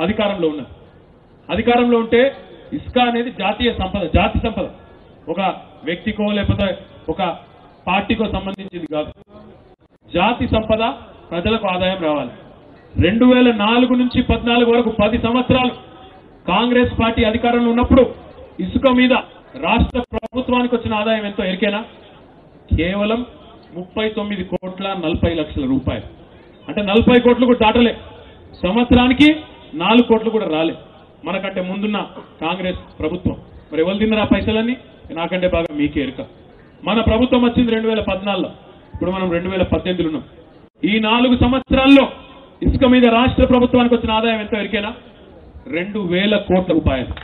అధికారంలో ఉన్నది అధికారంలో ఉంటే ఇసుక అనేది జాతీయ సంపద జాతి సంపద ఒక వ్యక్తికో లేకపోతే ఒక పార్టీకో సంబంధించింది కాదు జాతి సంపద ప్రజలకు ఆదాయం రావాలి రెండు వేల నాలుగు నుంచి పద్నాలుగు వరకు పది సంవత్సరాలు కాంగ్రెస్ పార్టీ అధికారంలో ఉన్నప్పుడు ఇసుక మీద రాష్ట్ర ప్రభుత్వానికి వచ్చిన ఆదాయం ఎంతో ఎరికేనా కేవలం ముప్పై తొమ్మిది కోట్ల నలభై లక్షల రూపాయలు అంటే నలభై కోట్లు కూడా దాటలే సంవత్సరానికి నాలుగు కోట్లు కూడా రాలే మనకంటే ముందున్న కాంగ్రెస్ ప్రభుత్వం మరి ఎవరు తిన్నరా పైసలన్నీ నాకంటే బాగా మీకే ఎరుక మన ప్రభుత్వం వచ్చింది రెండు వేల పద్నాలుగులో ఇప్పుడు మనం రెండు వేల పద్దెనిమిదిలో ఉన్నాం ఈ నాలుగు సంవత్సరాల్లో ఇసుక మీద రాష్ట్ర ప్రభుత్వానికి వచ్చిన ఆదాయం ఎంతో ఎరికేనా రెండు వేల కోట్ల రూపాయలు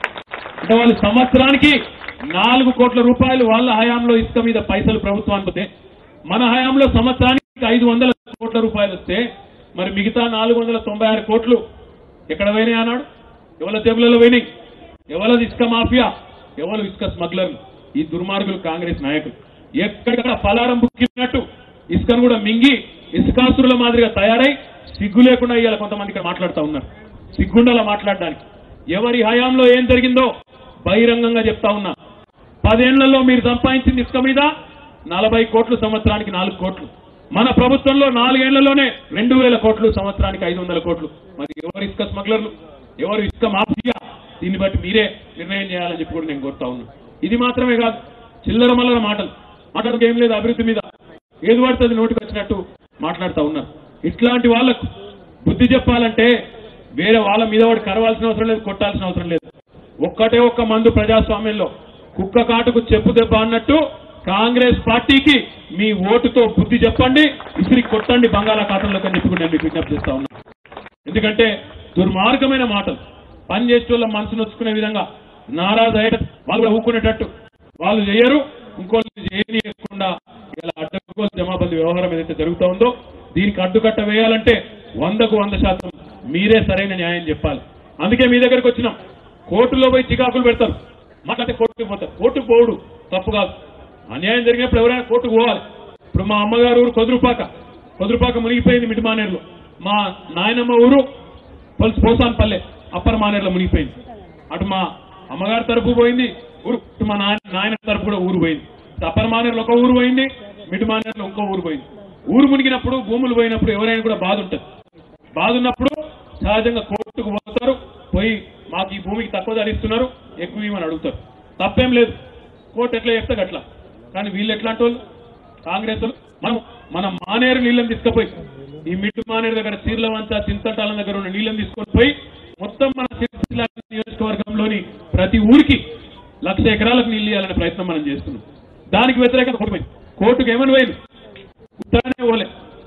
అంటే వాళ్ళు సంవత్సరానికి నాలుగు కోట్ల రూపాయలు వాళ్ళ హయాంలో ఇసుక మీద పైసలు ప్రభుత్వానికి వస్తే మన హయాంలో సంవత్సరానికి ఐదు వందల కోట్ల రూపాయలు వస్తే మరి మిగతా నాలుగు వందల తొంభై ఆరు కోట్లు ఎక్కడ పోయినాయి అన్నాడు ఎవరి జేబులలో పోయినాయి ఎవరది ఇసుక మాఫియా ఎవరు ఇసుక స్మగ్లర్లు ఈ దుర్మార్గులు కాంగ్రెస్ నాయకులు ఎక్కడికక్కడ పలారం బుక్కినట్టు ఇసుకను కూడా మింగి ఇసుకాసురుల మాదిరిగా తయారై సిగ్గు లేకుండా ఇవాళ కొంతమంది ఇక్కడ మాట్లాడుతూ ఉన్నారు సిగ్గుండలా మాట్లాడడానికి ఎవరి హయాంలో ఏం జరిగిందో బహిరంగంగా చెప్తా ఉన్నా పదేళ్లలో మీరు సంపాదించింది ఇసుక మీద నలభై కోట్లు సంవత్సరానికి నాలుగు కోట్లు మన ప్రభుత్వంలో నాలుగేళ్లలోనే రెండు వేల కోట్లు సంవత్సరానికి ఐదు వందల కోట్లు మరి ఎవరు ఇసుక స్మగ్లర్లు ఎవరు ఇసుక మాఫియా దీన్ని బట్టి మీరే నిర్ణయం చేయాలని చెప్పి కూడా నేను కోరుతా ఉన్నా ఇది మాత్రమే కాదు చిల్లర మల్లర మాటలు మాటలకు ఏం లేదు అభివృద్ధి మీద ఏది పడుతుంది నోటికి వచ్చినట్టు మాట్లాడుతూ ఉన్నారు ఇట్లాంటి వాళ్లకు బుద్ధి చెప్పాలంటే వేరే వాళ్ళ మీద వాడు కరవాల్సిన అవసరం లేదు కొట్టాల్సిన అవసరం లేదు ఒక్కటే ఒక్క మందు ప్రజాస్వామ్యంలో కుక్క కాటుకు చెప్పు దెబ్బ అన్నట్టు కాంగ్రెస్ పార్టీకి మీ ఓటుతో బుద్ధి చెప్పండి ఇసిరి కొట్టండి బంగాళాఖాతంలోకి అని చెప్పి కూడా నేను మీకు విజ్ఞప్తి చేస్తా ఉన్నా ఎందుకంటే దుర్మార్గమైన మాటలు పని చేసే వాళ్ళ మనసు నొచ్చుకునే విధంగా నారాజు అయ్యేట వాళ్ళు కూడా ఊరుకునేటట్టు వాళ్ళు చేయరు ఇంకోళ్ళు చేయకుండా ఇలా అడ్డగోలు జమాబందీ వ్యవహారం ఏదైతే జరుగుతూ ఉందో దీనికి అడ్డుకట్ట వేయాలంటే వందకు వంద శాతం మీరే సరైన న్యాయం చెప్పాలి అందుకే మీ దగ్గరకు వచ్చినాం కోర్టులో పోయి చికాకులు పెడతారు మాకంటే కోర్టుకు పోతారు కోర్టుకు పోవుడు తప్పు కాదు అన్యాయం జరిగినప్పుడు ఎవరైనా కోర్టుకు పోవాలి ఇప్పుడు మా అమ్మగారు ఊరు కొదురుపాక కొదురుపాక మునిగిపోయింది మిటిమానేరులో మా నాయనమ్మ ఊరు పల్స్ పోసాన్పల్లె అప్పర్ మానేరులో మునిగిపోయింది అటు మా అమ్మగారి తరపు పోయింది ఊరు ఇటు మా నాయన నాయన తరపు కూడా ఊరు పోయింది అప్పర్ మానేరులో ఒక ఊరు పోయింది మిటి మానేరులో ఇంకో ఊరు పోయింది ఊరు మునిగినప్పుడు భూములు పోయినప్పుడు ఎవరైనా కూడా బాధ ఉంటుంది బాధ ఉన్నప్పుడు సహజంగా కోర్టుకు పోతారు పోయి మాకు ఈ భూమికి తక్కువ ధర ఇస్తున్నారు ఎక్కువ ఇవ్వమని అడుగుతారు తప్పేం లేదు కోర్టు ఎట్లా చెప్తే అట్లా కానీ వీళ్ళు ఎట్లాంటి వాళ్ళు కాంగ్రెస్ వాళ్ళు మనం మన మానేరు నీళ్ళని తీసుకుపోయి ఈ మిట్టు మానేరు దగ్గర చీర్ల వంచ చింతటాల దగ్గర ఉన్న నీళ్ళని తీసుకొని పోయి మొత్తం మన సిరిసిల్ల నియోజకవర్గంలోని ప్రతి ఊరికి లక్ష ఎకరాలకు నీళ్ళు ఇవ్వాలనే ప్రయత్నం మనం చేస్తున్నాం దానికి వ్యతిరేకంగా కోర్టు పోయింది కోర్టుకు ఏమని పోయింది ఉత్తరానే పోలే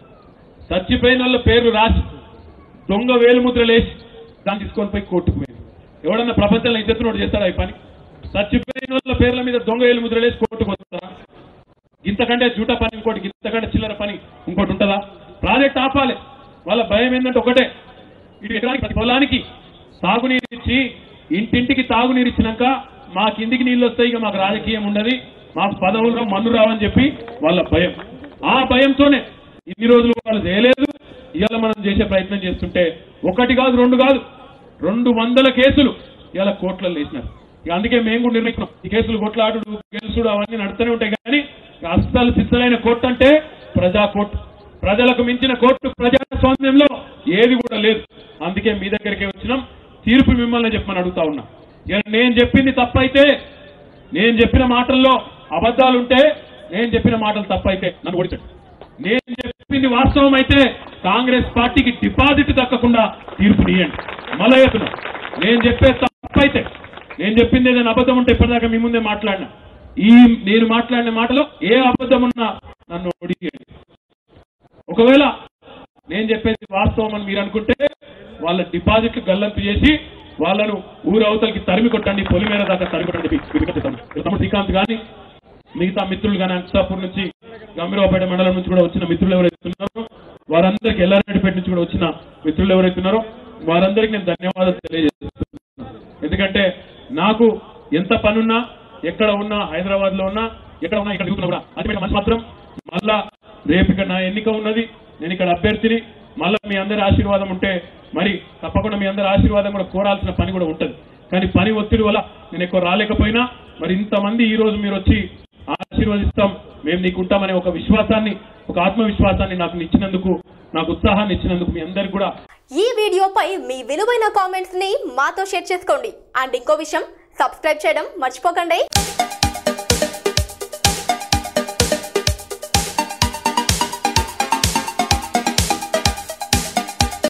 చచ్చిపోయిన వాళ్ళ పేర్లు రాసి దొంగ వేలుముద్రలు వేసి దాన్ని తీసుకొని పోయి కోర్టుకు పోయింది ఎవడన్నా ప్రపంచంలో ఇద్దరు చేస్తాడా ఈ పని చచ్చిపోయిన వాళ్ళ పేర్ల మీద దొంగ వేలుముద్రలు వేసి కోర్టుకు వస్తారా ఇంతకంటే జూట పని ఇంకోటి ఇంతకంటే చిల్లర పని ఇంకోటి ఉంటుందా ప్రాజెక్ట్ ఆపాలి వాళ్ళ భయం ఏంటంటే ఒకటే ఇటు ఎకరానికి ప్రతి పొలానికి తాగునీరు ఇచ్చి ఇంటింటికి తాగునీరు ఇచ్చినాక మా కిందికి నీళ్ళు వస్తాయి ఇక మాకు రాజకీయం ఉండదు మాకు పదవులు మన్ను రావని చెప్పి వాళ్ళ భయం ఆ భయంతోనే ఇన్ని రోజులు వాళ్ళు చేయలేదు ఇవాళ మనం చేసే ప్రయత్నం చేస్తుంటే ఒకటి కాదు రెండు కాదు రెండు వందల కేసులు ఇవాళ కోర్టులలో వేసినారు ఇక అందుకే మేము కూడా నిర్ణయించుకున్నాం ఈ కేసులు కొట్లాడుడు గెలుసుడు అవన్నీ నడుస్తూనే ఉంటాయి కానీ అస్సలు సిద్ధమైన కోర్టు అంటే ప్రజా కోర్టు ప్రజలకు మించిన కోర్టు ప్రజాస్వామ్యంలో ఏది కూడా లేదు అందుకే మీ దగ్గరికి వచ్చినాం తీర్పు మిమ్మల్ని చెప్పమని అడుగుతా ఉన్నా ఇక నేను చెప్పింది తప్పైతే నేను చెప్పిన మాటల్లో అబద్ధాలుంటే నేను చెప్పిన మాటలు తప్పైతే నన్ను ఓడించండి నేను చెప్పింది వాస్తవం అయితే కాంగ్రెస్ పార్టీకి డిపాజిట్ దక్కకుండా తీర్పునియండి మళ్ళా చెప్తున్నా నేను చెప్పే తప్పైతే నేను చెప్పింది ఏదైనా అబద్ధం ఉంటే ఇప్పటిదాకా మీ ముందే మాట్లాడినా ఈ నేను మాట్లాడిన మాటలో ఏ అబద్ధం ఉన్నా నన్ను ఓడియండి ఒకవేళ నేను చెప్పేది వాస్తవం అని మీరు అనుకుంటే వాళ్ళ డిపాజిట్లు గల్లంతు చేసి వాళ్ళను ఊరు అవతలకి తరిమి కొట్టండి పొలిమేర దాకా తరిమి కొట్టండి చెప్పి విజ్ఞప్తి చేస్తాను. ఇక తమ్ముడు శ్రీకాంత్ కానీ మిగతా మిత్రులు కానీ అంకసాపూర్ నుంచి గంభీరావుపేట మండలం నుంచి కూడా వచ్చిన మిత్రులు ఎవరైతే ఉన్నారో వారందరికీ ఎల్లారెడ్డిపేట నుంచి కూడా వచ్చిన మిత్రులు ఎవరైతే ఉన్నారో వారందరికీ నేను ధన్యవాదాలు తెలియజేస్తున్నాను ఎందుకంటే నాకు ఎంత పనున్నా ఎక్కడ ఉన్నా హైదరాబాద్ లో ఉన్నా ఎక్కడ ఉన్నా ఇక్కడ దిగుతున్నా కూడా అది మనసు మాత్రం మళ్ళా రేపు ఇక్కడ నా ఎన్నిక ఉన్నది నేను ఇక్కడ అభ్యర్థిని మళ్ళీ మీ అందరి ఆశీర్వాదం ఉంటే మరి తప్పకుండా మీ అందరి ఆశీర్వాదం కూడా కోరాల్సిన పని కూడా ఉంటుంది కానీ పని ఒత్తిడి వల్ల నేను ఎక్కువ రాలేకపోయినా మరి ఇంతమంది ఈ రోజు మీరు వచ్చి ఆశీర్వదిస్తాం మేము నీకు ఉంటామనే ఒక విశ్వాసాన్ని ఒక ఆత్మవిశ్వాసాన్ని నాకు ఇచ్చినందుకు నాకు ఉత్సాహాన్ని ఇచ్చినందుకు మీ అందరికి కూడా ఈ వీడియోపై మీ విలువైన కామెంట్స్ ని మాతో షేర్ చేసుకోండి అండ్ ఇంకో విషయం సబ్స్క్రైబ్ చేయడం మర్చిపోకండి